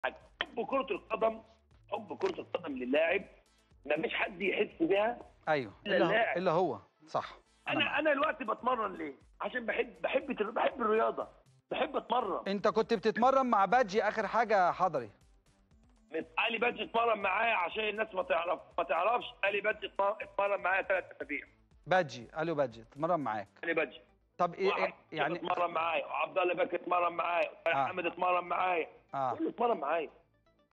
حب كره القدم حب كره القدم للاعب ما فيش حد يحس بيها ايوه إلا الا هو, اللاعب. إلا هو. صح انا انا دلوقتي بتمرن ليه عشان بحب بحب بحب الرياضه بحب اتمرن انت كنت بتتمرن مع بادجي اخر حاجه حضري علي بدر اتمرن معايا عشان الناس ما تعرف ما تعرفش علي بدر اتمر- اتمرن معايا ثلاث اسابيع بادجي الو بادجي اتمرن معاك علي بدر طب ايه, إيه يعني يعني اتمرن معايا وعبد الله بكر اتمرن معايا آه. محمد اتمرن معايا اه كله اتمرن معايا